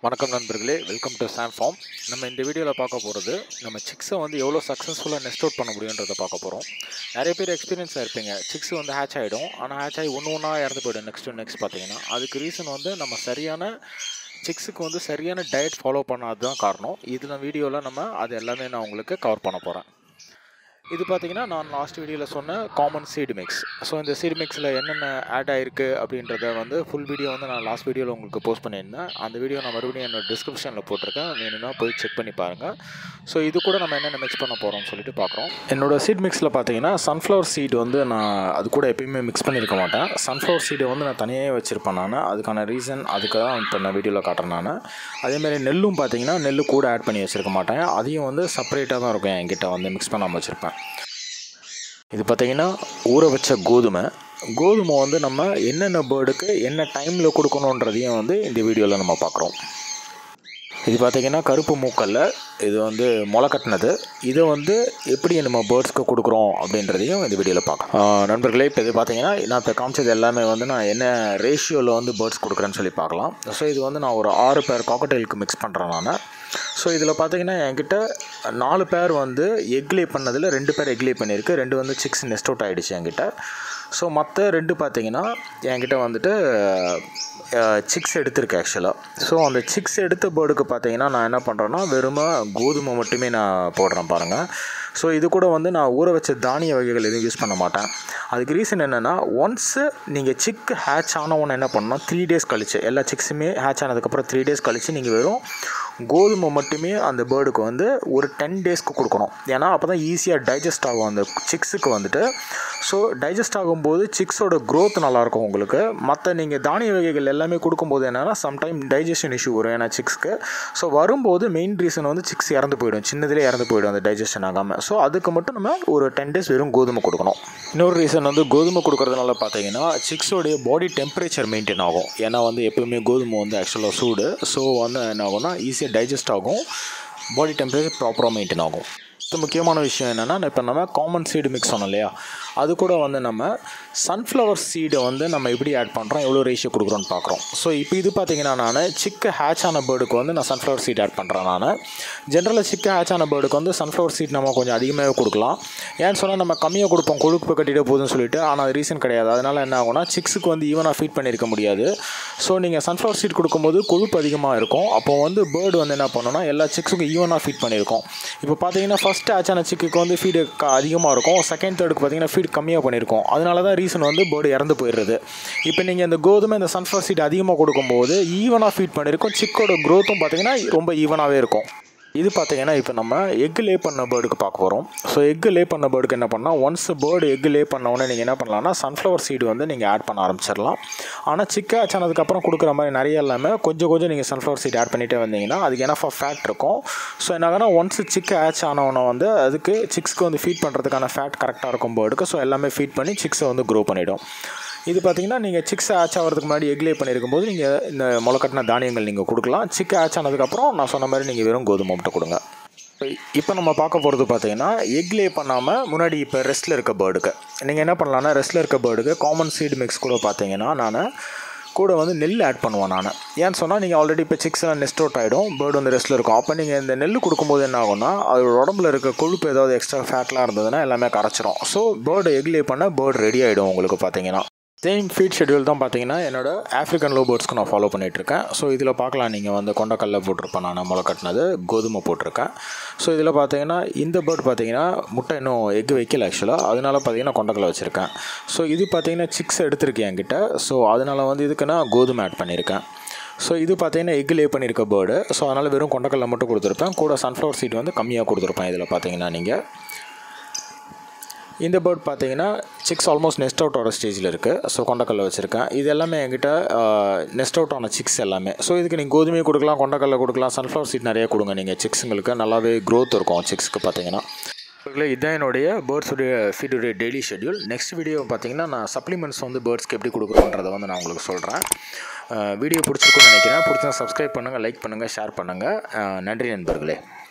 வணக்கம் நண்பர்களே welcome to Sam form நம்ம இந்த வீடியோவில் பார்க்க போகிறது நம்ம சிக்ஸை வந்து எவ்வளோ சக்ஸஸ்ஃபுல்லாக நெஸ்ட் அவுட் பண்ண முடியுன்றதை பார்க்க போகிறோம் நிறைய பேர் எக்ஸ்பீரியன்ஸாக இருப்பீங்க சிக்ஸ் வந்து ஹேட்ச் ஆகிடும் ஆனால் ஹேட்ச் ஆகி ஒன்று ஒன்றா இறந்து போய்டும் நெக்ஸ்ட் நெக்ஸ்ட் பார்த்தீங்கன்னா அதுக்கு ரீசன் வந்து நம்ம சரியான சிக்ஸுக்கு வந்து சரியான டயட் ஃபாலோ பண்ணாது தான் காரணம் இதில் வீடியோவில் நம்ம அது எல்லாமே நான் உங்களுக்கு கவர் பண்ண போகிறேன் இது பார்த்தீங்கன்னா நான் லாஸ்ட் வீடியோவில் சொன்ன காமன் சீடு மிக்ஸ் ஸோ இந்த சீடு மிக்ஸில் என்னென்ன ஆட் ஆகிருக்கு அப்படின்றத வந்து ஃபுல் வீடியோ வந்து நான் லாஸ்ட் வீடியோவில் உங்களுக்கு போஸ்ட் பண்ணியிருந்தேன் அந்த வீடியோ நான் மறுபடியும் என்னோட டிஸ்கிரிப்ஷனில் போட்டிருக்கேன் வேணும்னா போய் செக் பண்ணி பாருங்கள் ஸோ இது கூட நம்ம என்னென்ன மிக்ஸ் பண்ண போகிறோம்னு சொல்லிட்டு பார்க்குறோம் என்னோட சீட் மிக்ஸில் பார்த்தீங்கன்னா சன்ஃப்ளவர் சீடு வந்து நான் அது கூட எப்பயுமே மிக்ஸ் பண்ணியிருக்க மாட்டேன் சன்ஃப்ளவர் சீடை வந்து நான் தனியாக வச்சுருப்பேன் நான் அதுக்கான ரீசன் அதுக்கு தான் இப்போ நான் வீடியோவில் காட்டுறேன் நான் அதேமாதிரி நெல்லும் பார்த்தீங்கன்னா நெல் கூட ஆட் பண்ணி வச்சுருக்க மாட்டேன் அதையும் வந்து செப்பரேட்டாக தான் இருக்கும் என்கிட்ட வந்து மிக்ஸ் பண்ணாமல் வச்சுருப்பேன் இது பார்த்தீங்கன்னா ஊற வச்ச கோதுமை கோதுமை வந்து நம்ம என்னென்ன பேர்டுக்கு என்ன டைமில் கொடுக்கணுன்றதையும் வந்து இந்த வீடியோவில் நம்ம பார்க்குறோம் இது பார்த்திங்கன்னா கருப்பு மூக்கல்ல இது வந்து முளை கட்டினது இதை வந்து எப்படி நம்ம பேர்ட்ஸ்க்கு கொடுக்குறோம் அப்படின்றதையும் இந்த வீடியோவில் பார்க்கலாம் நண்பர்களே இப்போ இது பார்த்தீங்கன்னா நான் இப்போ காமிச்சது எல்லாமே வந்து நான் என்ன ரேஷியோவில் வந்து பேர்ட்ஸ் கொடுக்குறேன்னு சொல்லி பார்க்கலாம் ஸோ இது வந்து நான் ஒரு ஆறு பேர் காக்கட்டைலுக்கு மிக்ஸ் பண்ணுறேன் நான் ஸோ இதில் பார்த்தீங்கன்னா என்கிட்ட நாலு பேர் வந்து எக்லே பண்ணதில் ரெண்டு பேர் எக்லே பண்ணியிருக்கு ரெண்டு வந்து சிக்ஸ் நெஸ்ட் அவுட் ஆகிடுச்சு என்கிட்ட ஸோ மற்ற ரெண்டு பார்த்தீங்கன்னா என்கிட்ட வந்துட்டு சிக்ஸ் எடுத்திருக்கு ஆக்சுவலாக ஸோ அந்த சிக்ஸ் எடுத்த பேர்டுக்கு பார்த்தீங்கன்னா நான் என்ன பண்ணுறேன்னா வெறுமா கோதுமை மட்டுமே நான் போடுறேன் பாருங்கள் ஸோ இது கூட வந்து நான் ஊற வச்ச தானிய வகைகள் எதுவும் யூஸ் பண்ண மாட்டேன் அதுக்கு ரீசன் என்னென்னா ஒன்ஸு நீங்கள் சிக் ஹேட்ச் ஆனவொன்னு என்ன பண்ணணும் த்ரீ டேஸ் கழிச்சு எல்லா சிக்ஸுமே ஹேட்ச் ஆனதுக்கப்புறம் த்ரீ டேஸ் கழித்து நீங்கள் வெறும் கோதுமை மட்டுமே அந்த பேர்டுக்கு வந்து ஒரு டென் டேஸ்க்கு கொடுக்கணும் ஏன்னா அப்போ தான் ஈஸியாக டைஜஸ்ட் ஆகும் அந்த சிக்ஸுக்கு வந்துட்டு ஸோ டைஜஸ்ட் ஆகும்போது சிக்ஸோட க்ரோத் நல்லாயிருக்கும் உங்களுக்கு மற்ற நீங்கள் தானிய வகைகள் எல்லாமே கொடுக்கும்போது என்னென்னா சம்டைம் டைஜஷன் இஷ்யூ வரும் ஏன்னா சிக்ஸ்க்கு ஸோ வரும்போது மெயின் ரீசன் வந்து சிக்ஸ் இறந்து போயிடும் சின்னதிலே இறந்து போயிடும் அந்த டைஜஷன் ஆகாமல் ஸோ அதுக்கு மட்டும் நம்ம ஒரு டென் டேஸ் வெறும் கோதுமை கொடுக்கணும் இன்னொரு ரீசன் வந்து கோதுமை கொடுக்கறதுனால பார்த்தீங்கன்னா சிக்ஸோடைய பாடி டெம்பரேச்சர் மெயின்டைன் ஆகும் ஏன்னா வந்து எப்பவுமே கோதுமை வந்து ஆக்சுவலாக சூடு ஸோ வந்து என்ன ஆகும்னா ஈஸியாக டைஜஸ்ட் ஆகும் பாடி டெம்பரேச்சர் ப்ராப்பராக மெயின்டைன் ஆகும் அடுத்த முக்கியமான விஷயம் என்னென்னா இப்போ நம்ம காமன் சீடு மிக்ஸ் சொன்னோம் இல்லையா அது கூட வந்து நம்ம சன்ஃப்ளவர் சீடை வந்து நம்ம எப்படி ஆட் பண்ணுறோம் எவ்வளோ ரேஷியோ கொடுக்குறோன்னு பார்க்குறோம் ஸோ இப்போ இது பார்த்தீங்கன்னா நான் சிக்க ஹேட்ச் ஆன பேர்டுக்கு வந்து நான் சன்ஃப்ளவர் சீட் ஆட் பண்ணுறேன் நான் ஜென்ரலாக சிக்க ஹேட்ச் ஆன பேர்டுக்கு வந்து சன்ஃப்ளவர் சீட் நம்ம கொஞ்சம் அதிகமாகவே கொடுக்கலாம் ஏன்னு சொன்னால் நம்ம கம்மியாக கொடுப்போம் கொழுப்பு கட்டிட போதுன்னு சொல்லிட்டு ஆனால் அது ரீசன் கிடையாது அதனால் என்ன ஆகும்னா சிக்ஸுக்கு வந்து ஈவனாக ஃபீட் பண்ணியிருக்க முடியாது ஸோ நீங்கள் சன்ஃப்ளவர் சீட் கொடுக்கும்போது கொழுப்பு அதிகமாக இருக்கும் அப்போ வந்து பேர்டு வந்து என்ன பண்ணணும்னா எல்லா சிக்ஸுக்கும் ஈவனாக ஃபீட் பண்ணியிருக்கோம் இப்போ பார்த்தீங்கன்னா ஃபஸ்ட்டு ஆச்சான சிக்குக்கு வந்து ஃபீடு அதிகமாக இருக்கும் செகண்ட் தேர்டுக்கு பார்த்தீங்கன்னா ஃபீட் கம்மியாக பண்ணியிருக்கோம் அதனால தான் ரீசன் வந்து பேர்டு இறந்து போயிடுறது இப்போ நீங்கள் இந்த கோதுமை இந்த சன்ஃப்ளவர் சீட் அதிகமாக கொடுக்கும்போது ஈவனாக ஃபீட் பண்ணியிருக்கோம் சிக்கோட க்ரோத்தும் பார்த்தீங்கன்னா ரொம்ப ஈவனாகவே இருக்கும் இது பார்த்தீங்கன்னா இப்போ நம்ம எக் லே பண்ண பேர்டுக்கு பார்க்க போகிறோம் ஸோ எக் லே பண்ண பேர்டுக்கு என்ன பண்ணால் ஒன்ஸ் பேர்டு எக் லே பண்ண உடனே நீங்கள் என்ன பண்ணலாம்னா சன்ஃப்ளவர் சீடு வந்து நீங்கள் ஆட் பண்ண ஆரம்பிச்சிடலாம் ஆனால் சிக்கா ஆனதுக்கப்புறம் கொடுக்குற மாதிரி நிறைய இல்லாமல் கொஞ்சம் கொஞ்சம் நீங்கள் சன்ஃப்ளவர் சீட் ஆட் பண்ணிகிட்டே வந்தீங்கன்னா அதுக்கு என்ன ஃபேட் இருக்கும் ஸோ என்னாகனா ஒன்ஸ் சிக்கு ஆச் ஆனவனை வந்து அதுக்கு சிக்ஸ்க்கு வந்து ஃபீட் பண்ணுறதுக்கான ஃபேட் கரெக்டாக இருக்கும் பேர்டுக்கு ஸோ எல்லாமே ஃபீட் பண்ணி சிக்ஸை வந்து க்ரோ பண்ணிவிடும் இது பார்த்தீங்கன்னா நீங்கள் சிக்ஸ் ஆச் ஆகிறதுக்கு முன்னாடி எக்லே பண்ணியிருக்கும் போது நீங்கள் இந்த முளைக்கட்டின தானியங்கள் நீங்கள் கொடுக்கலாம் சிக்கு ஆச் ஆனதுக்கப்புறம் நான் சொன்ன மாதிரி நீங்கள் வெறும் கோதுமை மட்டும் கொடுங்க இப்போ நம்ம பார்க்க போகிறது பார்த்தீங்கன்னா எக்லே பண்ணாமல் முன்னாடி இப்போ ரெஸ்ட்டில் இருக்க பேர்டுக்கு நீங்கள் என்ன பண்ணலான்னா ரெஸ்ட்டில் இருக்க பேர்டுக்கு காமன் சீடு மிக்ஸ் கூட பார்த்தீங்கன்னா நான் கூட வந்து நெல் ஆட் பண்ணுவேன் நான் ஏன்னு சொன்னால் நீங்கள் ஆல்ரெடி இப்போ சிக்ஸ்லாம் நெஸ்ட் அவுட் ஆகிடும் பேர்டு வந்து ரெஸ்ட்டில் இருக்கும் அப்போ நீங்கள் இந்த நெல் கொடுக்கும்போது என்ன ஆகும்னா அதோட உடம்புல இருக்க கொழுப்பு ஏதாவது எக்ஸ்ட்ரா ஃபேட்லாம் இருந்ததுன்னா எல்லாமே கரைச்சிரும் ஸோ பேர்டு எக்லே பண்ண பேர்டு ரெடி ஆகிடும் உங்களுக்கு பார்த்தீங்கன்னா சேம் ஃபீட் ஷெடியூல் தான் பார்த்தீங்கன்னா என்னோட ஆஃப்ரிக்கன் லோ பேர்ட்ஸ்க்கு நான் ஃபாலோ பண்ணிகிட்ருக்கேன் ஸோ இதில் பார்க்கலாம் நீங்கள் வந்து கொண்டக்கல்ல போட்டிருப்பேன் நான் முளை கட்டினது கோதுமை போட்டிருக்கேன் ஸோ இதில் பார்த்தீங்கன்னா இந்த பேர்ட் பார்த்தீங்கன்னா முட்டை இன்னும் எக் வைக்கல ஆக்சுவலாக அதனால பார்த்தீங்கன்னா கொண்டக்கல்ல வச்சுருக்கேன் ஸோ இது பார்த்தீங்கன்னா சிக்ஸ் எடுத்திருக்கேன் என்கிட்ட ஸோ அதனால் வந்து இதுக்கு நான் கோதுமை ஆட் பண்ணியிருக்கேன் ஸோ இது பார்த்தீங்கன்னா எக் லே பண்ணியிருக்க பேர்டு ஸோ அதனால் வெறும் கொண்டக்கல்ல மட்டும் கொடுத்துருப்பேன் கூட சன்ஃப்ளவர் சீட் வந்து கம்மியாக கொடுத்துருப்பேன் இதில் பார்த்தீங்கன்னா நீங்கள் இந்த பேர்ட் பார்த்தீங்கன்னா சிக்ஸ் ஆல்மோஸ்ட் நெஸ்ட் அவுட் ஆகிற ஸ்டேஜில் இருக்குது ஸோ கொண்டக்கல்ல வச்சுருக்கேன் இது எல்லாமே என்கிட்ட நெஸ்ட் அவுட் ஆன சிக்ஸ் எல்லாமே ஸோ இதுக்கு நீங்கள் கோதுமையை கொடுக்கலாம் கொண்டக்கல்ல கொடுக்கலாம் சன்ஃப்ளவர் சீட் நிறைய கொடுங்க நீங்கள் சிக்ஸுங்களுக்கு நல்லாவே க்ரோத் இருக்கும் சிக்ஸ்க்கு பார்த்தீங்கன்னா இதுதான் என்னுடைய பேர்ட்ஸுடைய ஃபீடுடைய டெய்லி ஷெட்யூல் நெக்ஸ்ட் வீடியோ பார்த்தீங்கன்னா நான் சப்ளிமெண்ட்ஸ் வந்து பேர்ட்ஸ்க்கு எப்படி கொடுக்குறோன்றதை வந்து நான் உங்களுக்கு சொல்கிறேன் வீடியோ பிடிச்சிருக்குன்னு நினைக்கிறேன் பிடிச்சா சப்ஸ்கிரைப் பண்ணுங்கள் லைக் பண்ணுங்கள் ஷேர் பண்ணுங்கள் நன்றி நண்பர்களே